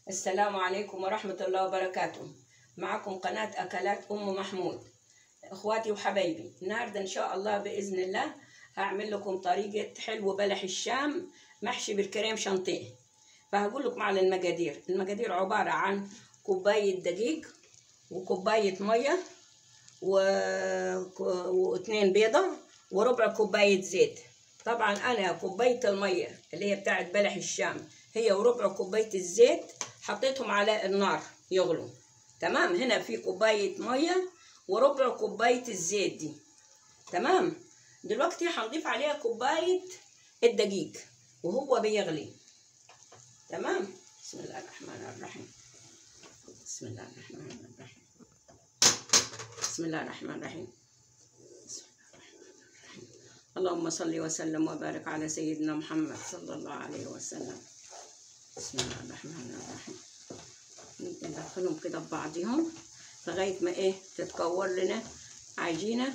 السلام عليكم ورحمة الله وبركاته معكم قناة أكلات أم محمود إخواتي وحبايبي النهاردة إن شاء الله بإذن الله هعمل لكم طريقة حلو بلح الشام محشي بالكريم شانتيه فهقول لكم على المقادير المقادير عبارة عن كوباية دقيق وكوباية مية و... واثنين بيضة وربع كوباية زيت طبعا أنا كوباية المية اللي هي بتاعت بلح الشام هي وربع كوباية الزيت حطيتهم على النار يغلوا تمام هنا في كوباية مية وربع كوباية الزيت دي تمام دلوقتي هنضيف عليها كوباية الدقيق وهو بيغلي تمام بسم الله الرحمن الرحيم بسم الله الرحمن الرحيم بسم الله الرحمن الرحيم بسم الله الرحمن الرحيم اللهم صل وسلم وبارك على سيدنا محمد صلى الله عليه وسلم بسم الله الرحمن الرحيم ندخلهم كده ببعضهم لغاية ما ايه تتكور لنا عجينة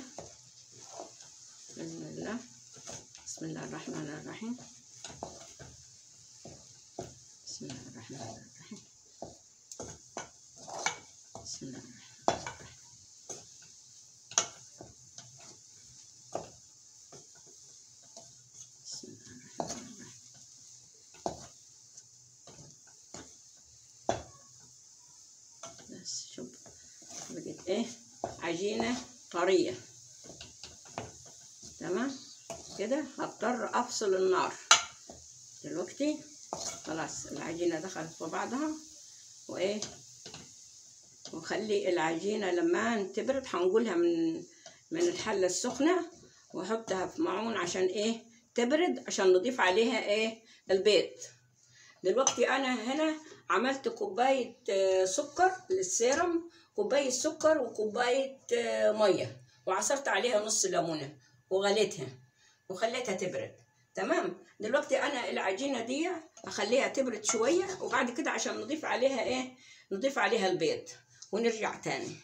بسم الله بسم الله الرحمن الرحيم بسم الله الرحمن الرحيم بسم الله الرحمن الرحيم بسم الله الرحمن الرحيم بس شوف بقت ايه عجينة طرية تمام كده هضطر افصل النار دلوقتي خلاص العجينة دخلت في بعضها وايه وخلي العجينة لما تبرد هنقولها من من الحلة السخنة واحطها في معون عشان ايه تبرد عشان نضيف عليها ايه البيض دلوقتي انا هنا عملت كوباية آه، سكر للسيرم كوباية سكر وكوباية آه، مية وعصرت عليها نص ليمونة وغليتها وخليتها تبرد تمام دلوقتي انا العجينة دي هخليها تبرد شوية وبعد كده عشان نضيف عليها ايه نضيف عليها البيض ونرجع تاني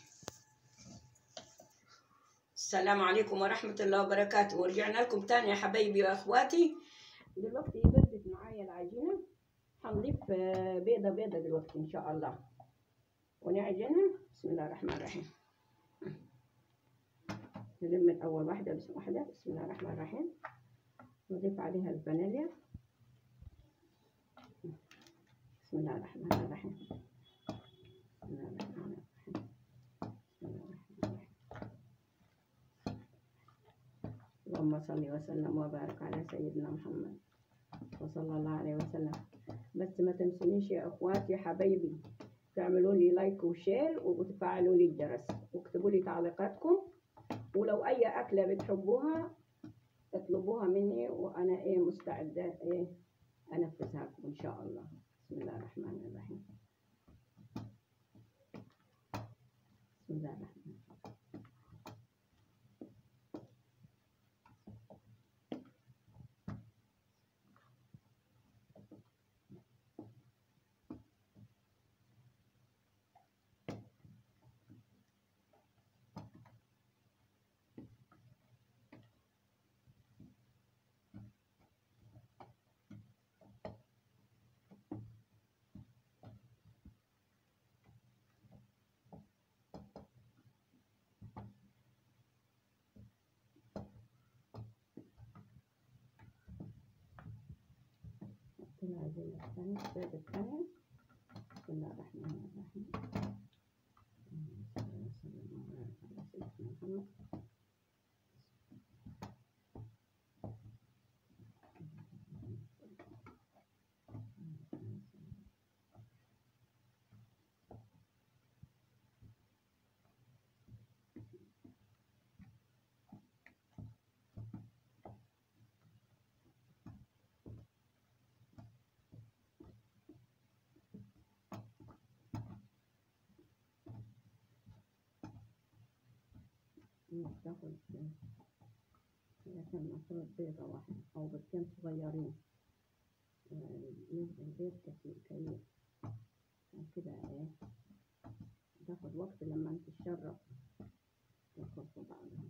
السلام عليكم ورحمة الله وبركاته ورجعنا لكم تاني يا حبايبي واخواتي دلوقتي بردت معايا العجينة هنضيف آه، بيضة بيضة دلوقتي إن شاء الله ونعجنها بسم الله الرحمن الرحيم نلم أول واحدة بسم واحدة بسم الله الرحمن الرحيم نضيف عليها الفانيليا بسم الله الرحمن الرحيم بسم الله الرحمن الرحيم بسم الله الرحمن الرحيم اللهم صل وسلم وبارك على سيدنا محمد وصلى الله عليه وسلم بس ما تنسونيش يا اخواتي حبايبي تعملوا لي لايك وشير وتفعلوا لي الجرس واكتبوا لي تعليقاتكم ولو اي اكله بتحبوها اطلبوها مني وانا ايه مستعده ايه انفذها لكم ان شاء الله بسم الله الرحمن الرحيم بسم الله الرحمن الرحيم العجينة الثانية البيضة الثانية بسم الله الرحمن الرحيم اللهم صل وسلم وبارك على سيدنا محمد تاخد عشان المفروض بيضة واحدة أو بيضتين صغيرين يعني البيض كثير كبير عشان كده ايه تاخد وقت لما تتشرب تدخل في بعضها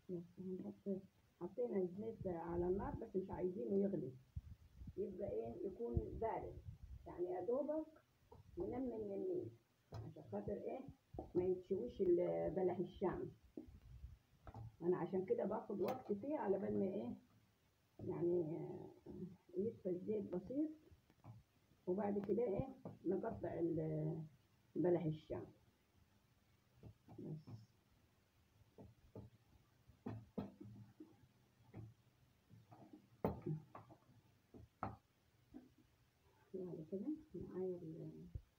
بس هنحط حطينا الزيت على النار بس مش عايزينه يغلي يبقى ايه يكون بارد يعني يا دوبك ينمي النميل عشان خاطر ايه ما يتشويش ال- بلح الشام انا عشان كده باخد وقت فيه على بال ما ايه يعني آه، يدفى الزيت بسيط وبعد كده ايه نقطع ال- بلح الشام بس بعد كده معايا ال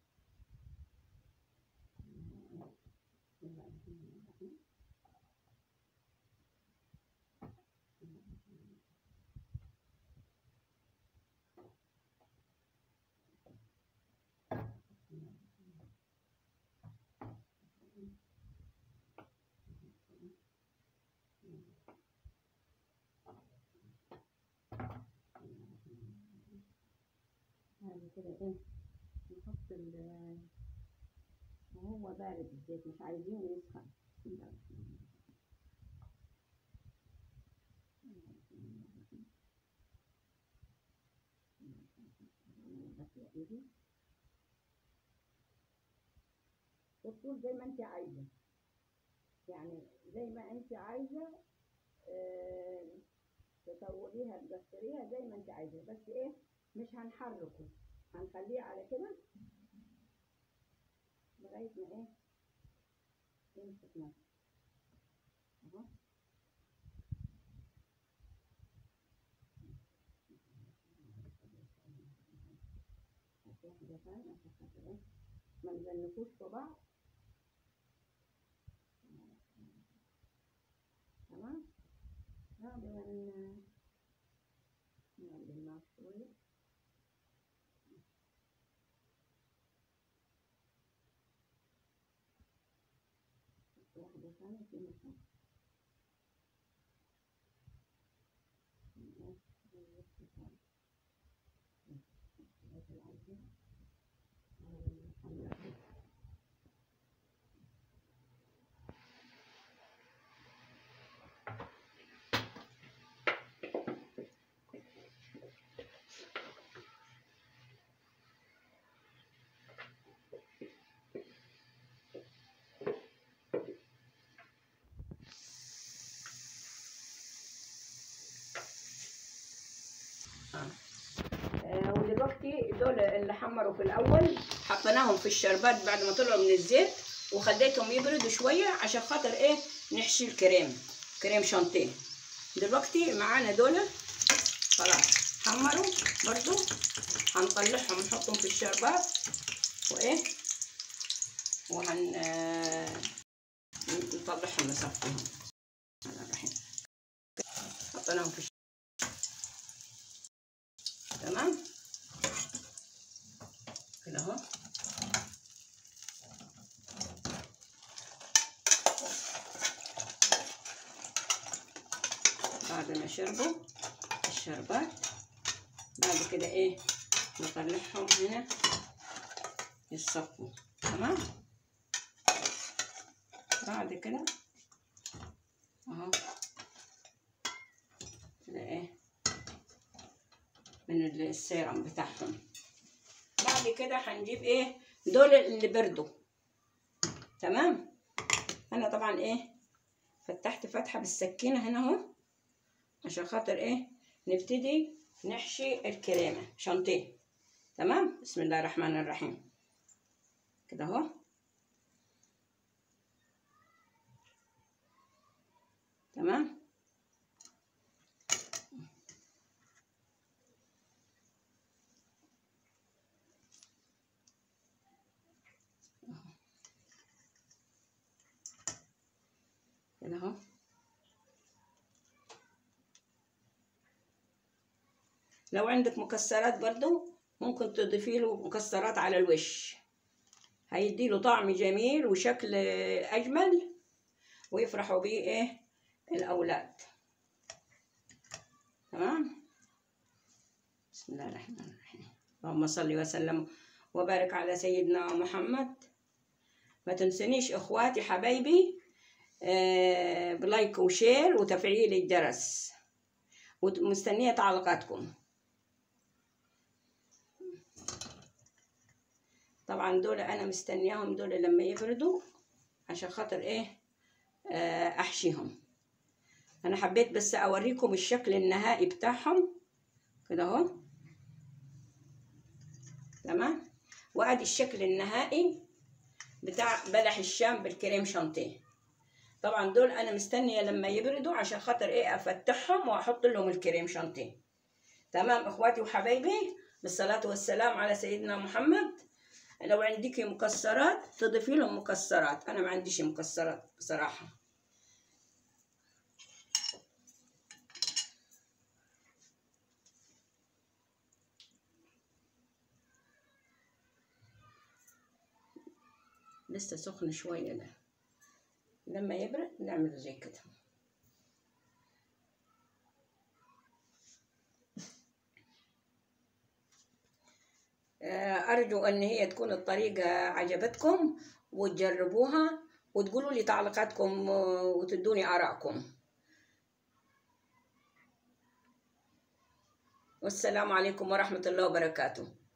بعد كده ايه نحط ال وهو بارد الزيت مش عايزينه يسخن الطول زي ما انت عايزه يعني زي ما انت عايزه آه، تطوليها تقصريها زي ما انت عايزه بس ايه مش هنحركه هنخليه على كده لغايه ما ايه يمسك نفسه اهو واحدة تانية عشان خاطر ايه ما نزنفوش في بعض تمام بعد ما ن- نعلي النار شوية واحدة ثانية في مكان آه، ودلوقتي دول اللي حمروا في الاول حطيناهم في الشربات بعد ما طلعوا من الزيت وخليتهم يبردوا شويه عشان خاطر ايه نحشي الكريم كريم شانتيه دلوقتي معانا دول خلاص حمروا برضو هنطلعهم نحطهم في الشربات وايه وهن آه، نطلعهم نصفيهم بسم الله الرحمن الرحيم. حطيناهم في تمام كده اهو بعد ما شربوا الشربات بعد كده ايه نطلعهم هنا يتصفوا تمام بعد كده اهو كده ايه من السيرم بتاعهم بعد كده هنجيب ايه دول اللي بردوا تمام انا طبعا ايه فتحت فتحه بالسكينه هنا اهو عشان خاطر ايه نبتدي نحشي الكريمه شانتيه تمام بسم الله الرحمن الرحيم كده اهو تمام كده اهو لو عندك مكسرات برضو ممكن تضيفي له مكسرات على الوش هيدي له طعم جميل وشكل اجمل ويفرحوا بيه ايه الاولاد تمام بسم الله الرحمن الرحيم اللهم صل وسلم وبارك على سيدنا محمد ما تنسنيش اخواتي حبايبي آه، بلايك وشير وتفعيل الجرس ومستنية تعليقاتكم طبعا دول انا مستنياهم دول لما يبردوا عشان خاطر ايه آه، احشيهم انا حبيت بس اوريكم الشكل النهائي بتاعهم كده اهو تمام وادي الشكل النهائي بتاع بلح الشام بالكريم شانتيه طبعا دول انا مستنيه لما يبردوا عشان خاطر ايه افتحهم واحط لهم الكريم شانتيه تمام اخواتي وحبايبي بالصلاه والسلام على سيدنا محمد لو عندك مكسرات تضيفي لهم مكسرات انا ما عنديش مكسرات بصراحه لسه سخن شويه ده لما يبرد نعمل زي كده أرجو أن هي تكون الطريقة عجبتكم وتجربوها وتقولوا لي تعليقاتكم وتدوني آرائكم والسلام عليكم ورحمة الله وبركاته